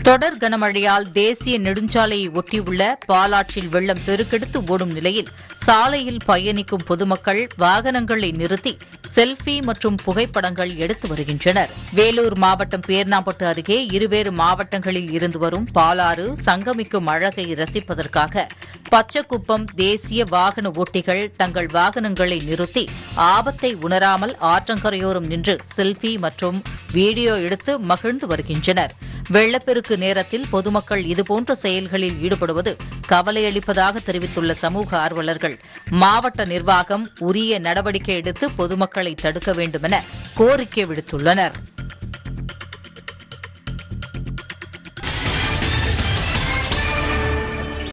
தொடர் கனமழையால் தேசிய நெடுஞ்சாலையை ஒட்டியுள்ள பாலாற்றில் வெள்ளம் பெருக்கெடுத்து ஓடும் நிலையில் சாலையில் பயணிக்கும் பொதுமக்கள் வாகனங்களை நிறுத்தி செல்ஃபி மற்றும் புகைப்படங்கள் எடுத்து வருகின்றனர் வேலூர் மாவட்டம் பேர்ணாம்பட்டு அருகே இருவேறு மாவட்டங்களில் இருந்து வரும் பாலாறு சங்கமிக்கும் அழகை ரசிப்பதற்காக பச்சக்குப்பம் தேசிய வாகன ஓட்டிகள் தங்கள் வாகனங்களை நிறுத்தி ஆபத்தை உணராமல் ஆற்றங்கரையோரம் நின்று செல்ஃபி மற்றும் வீடியோ எடுத்து மகிழ்ந்து வருகின்றனர் வெள்ளப்பெருக்கு நேரத்தில் பொதுமக்கள் இதுபோன்ற செயல்களில் ஈடுபடுவது கவலையளிப்பதாக தெரிவித்துள்ள சமூக ஆர்வலர்கள் மாவட்ட நிர்வாகம் உரிய நடவடிக்கை எடுத்து பொதுமக்களை தடுக்க வேண்டுமென கோரிக்கை விடுத்துள்ளனா்